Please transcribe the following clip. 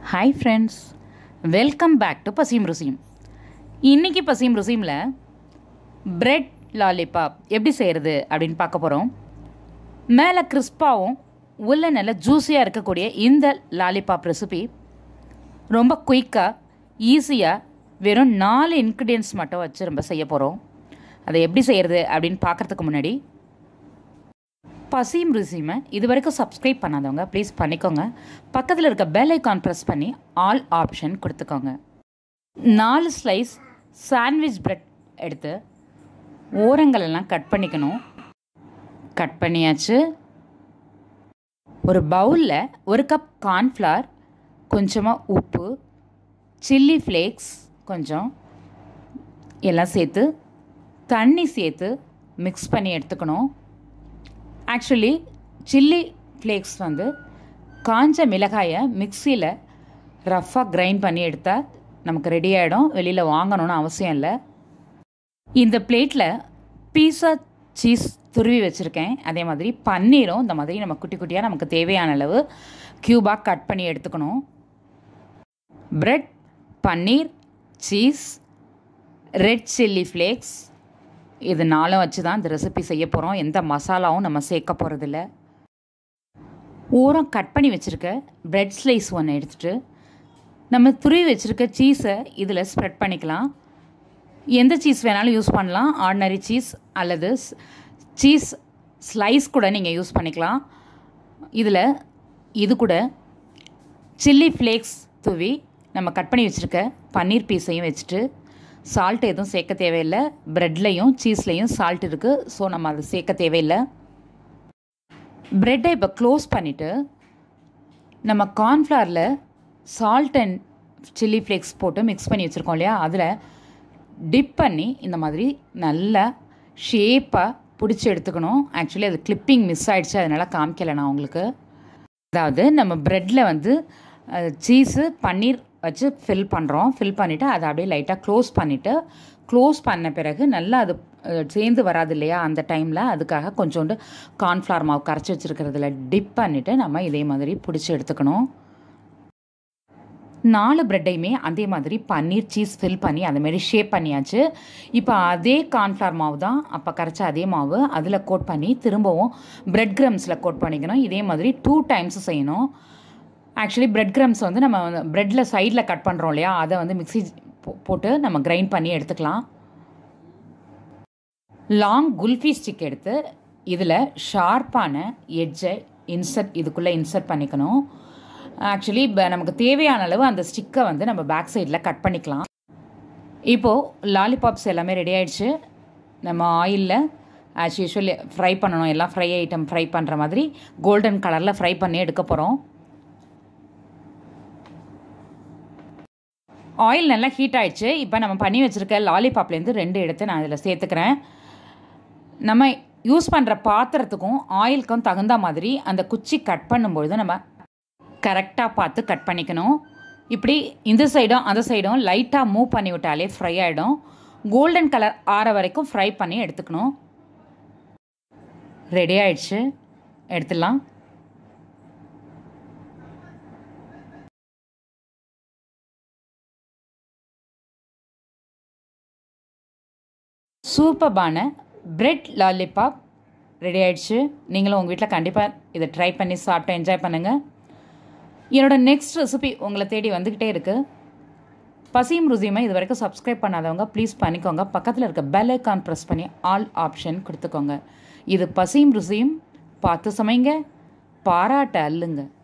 hi friends welcome back to Pasiyum Rusiyum இன்றைக்கி பசியும் ருசியுமில் bread lollipop எப்படி செய்கிறது அப்படின்னு பார்க்க போகிறோம் மேலே கிறிஸ்பாகவும் உள்ள நல்ல ஜூஸியாக இருக்கக்கூடிய இந்த லாலிபாப் ரெசிபி ரொம்ப குயிக்காக ஈஸியாக வெறும் நாலு இன்க்ரீடியன்ஸ் மட்டும் வச்சு நம்ம செய்ய போகிறோம் அதை எப்படி செய்கிறது அப்படின்னு பார்க்குறதுக்கு முன்னாடி பசியும் ருசியுமை இது வரைக்கும் சப்ஸ்கிரைப் பண்ணாதவங்க ப்ளீஸ் பண்ணிக்கோங்க பக்கத்தில் இருக்க பெல் ஐக்கான் ப்ரெஸ் பண்ணி ஆல் ஆப்ஷன் கொடுத்துக்கோங்க நாலு ஸ்லைஸ் சாண்ட்விச் பிரெட் எடுத்து ஓரங்கள் எல்லாம் கட் பண்ணிக்கணும் கட் பண்ணியாச்சு ஒரு பவுலில் ஒரு கப் கார்ன்ஃப்ளவர் கொஞ்சமாக உப்பு சில்லி ஃப்ளேக்ஸ் கொஞ்சம் எல்லாம் சேர்த்து தண்ணி சேர்த்து மிக்ஸ் பண்ணி எடுத்துக்கணும் ஆக்சுவலி சில்லி ஃப்ளேக்ஸ் வந்து காஞ்ச மிளகாயை மிக்சியில் ரஃப்பாக கிரைண்ட் பண்ணி எடுத்தால் நமக்கு ரெடி ஆகிடும் வெளியில் வாங்கணும்னு அவசியம் இல்லை இந்த பிளேட்டில் பீஸா சீஸ் துருவி வச்சுருக்கேன் அதே மாதிரி பன்னீரும் இந்த மாதிரி நம்ம குட்டி குட்டியாக நமக்கு தேவையான அளவு க்யூபாக கட் பண்ணி எடுத்துக்கணும் bread paneer cheese red chilli flakes இது நாளும் வச்சு தான் இந்த ரெசிபி செய்ய போகிறோம் எந்த மசாலாவும் நம்ம சேர்க்க போகிறதில்ல ஓரம் கட் பண்ணி வச்சுருக்க பிரெட் ஸ்லைஸ் ஒன்று எடுத்துகிட்டு நம்ம துருவி வச்சுருக்க சீஸை இதில் ஸ்ப்ரெட் பண்ணிக்கலாம் எந்த சீஸ் வேணாலும் யூஸ் பண்ணலாம் ஆர்டினரி சீஸ் அல்லது சீஸ் ஸ்லைஸ் கூட நீங்கள் யூஸ் பண்ணிக்கலாம் இதில் இது கூட சில்லி ஃப்ளேக்ஸ் தூவி நம்ம கட் பண்ணி வச்சுருக்க பன்னீர் பீஸையும் வச்சுட்டு சால்ட் எதுவும் சேர்க்க தேவையில்லை ப்ரெட்லேயும் சீஸ்லேயும் சால்ட் இருக்குது ஸோ நம்ம அதை சேர்க்க தேவையில்லை ப்ரெட்டை இப்போ க்ளோஸ் பண்ணிவிட்டு நம்ம கார்ன்ஃப்ளவரில் சால்ட் அண்ட் சில்லி ஃப்ளேக்ஸ் போட்டு மிக்ஸ் பண்ணி வச்சுருக்கோம் இல்லையா அதில் டிப் பண்ணி இந்த மாதிரி நல்லா ஷேப்பாக பிடிச்சி எடுத்துக்கணும் ஆக்சுவலி அது கிளிப்பிங் மிஸ் ஆகிடுச்சு அதனால் காமிக்கலை நான் உங்களுக்கு அதாவது நம்ம ப்ரெட்டில் வந்து சீஸு பன்னீர் வச்சு ஃபில் பண்ணுறோம் ஃபில் பண்ணிவிட்டு அதை அப்படியே லைட்டாக க்ளோஸ் பண்ணிவிட்டு க்ளோஸ் பண்ண பிறகு நல்லா அது சேர்ந்து வராது இல்லையா அந்த டைமில் அதுக்காக கொஞ்சோண்டு கார்ன்ஃப்ளவர் மாவு கரைச்சி வச்சுருக்கிறதுல டிப் பண்ணிவிட்டு நம்ம இதே மாதிரி பிடிச்சி எடுத்துக்கணும் நாலு ப்ரெட்டையுமே அதே மாதிரி பன்னீர் சீஸ் ஃபில் பண்ணி அதேமாரி ஷேப் பண்ணியாச்சு இப்போ அதே கார்ன்ஃப்ளவர் மாவு தான் அப்போ கரைச்ச அதே மாவு அதில் கோட் பண்ணி திரும்பவும் ப்ரெட் க்ரம்ஸில் கோட் பண்ணிக்கணும் இதே மாதிரி டூ டைம்ஸ் செய்யணும் ஆக்சுவலி பிரெட் கிரம்ஸ் வந்து நம்ம ப்ரெட்டில் சைடில் கட் பண்ணுறோம் இல்லையா அதை வந்து மிக்சி போட்டு நம்ம கிரைண்ட் பண்ணி எடுத்துக்கலாம் லாங் குல்ஃபி ஸ்டிக் எடுத்து இதில் ஷார்ப்பான எட்ஜை இன்சர்ட் இதுக்குள்ளே இன்சர்ட் பண்ணிக்கணும் ஆக்சுவலி நமக்கு தேவையான அளவு அந்த ஸ்டிக்கை வந்து நம்ம பேக் சைடில் கட் பண்ணிக்கலாம் இப்போது லாலிபாப்ஸ் எல்லாமே ரெடி ஆயிடுச்சு நம்ம ஆயிலில் ஆஸ் யூஸ்வலி ஃப்ரை பண்ணணும் எல்லாம் ஃப்ரை ஐட்டம் ஃப்ரை பண்ணுற மாதிரி கோல்டன் கலரில் ஃப்ரை பண்ணி எடுக்க போகிறோம் ஆயில் நல்லா ஹீட் ஆகிடுச்சு இப்போ நம்ம பண்ணி வச்சுருக்க லாலிபாப்லேருந்து ரெண்டு எடுத்து நான் இதில் சேர்த்துக்கிறேன் நம்ம யூஸ் பண்ணுற பாத்திரத்துக்கும் ஆயிலுக்கும் தகுந்த மாதிரி அந்த குச்சி கட் பண்ணும்பொழுது நம்ம கரெக்டாக பார்த்து கட் பண்ணிக்கணும் இப்படி இந்த சைடும் அந்த சைடும் லைட்டாக மூவ் பண்ணி விட்டாலே ஃப்ரை ஆகிடும் கோல்டன் கலர் ஆற வரைக்கும் ஃப்ரை பண்ணி எடுத்துக்கணும் ரெடி ஆயிடுச்சு எடுத்துடலாம் சூப்பர்பான பிரெட் லாலிபாப் ரெடி ஆயிடுச்சு நீங்களும் உங்கள் வீட்டில் கண்டிப்பாக இதை ட்ரை பண்ணி சாப்பிட்டு என்ஜாய் பண்ணுங்கள் என்னோடய நெக்ஸ்ட் ரெசிபி உங்களை தேடி வந்துக்கிட்டே இருக்குது பசியும் ருசியுமே இது வரைக்கும் சப்ஸ்கிரைப் பண்ணாதவங்க ப்ளீஸ் பண்ணிக்கோங்க பக்கத்தில் இருக்க பெல் ஐக்கான் ப்ரெஸ் பண்ணி ஆல் ஆப்ஷன் கொடுத்துக்கோங்க இது பசியும் ருசியும் பார்த்து சமைங்க பாராட்ட அல்லுங்க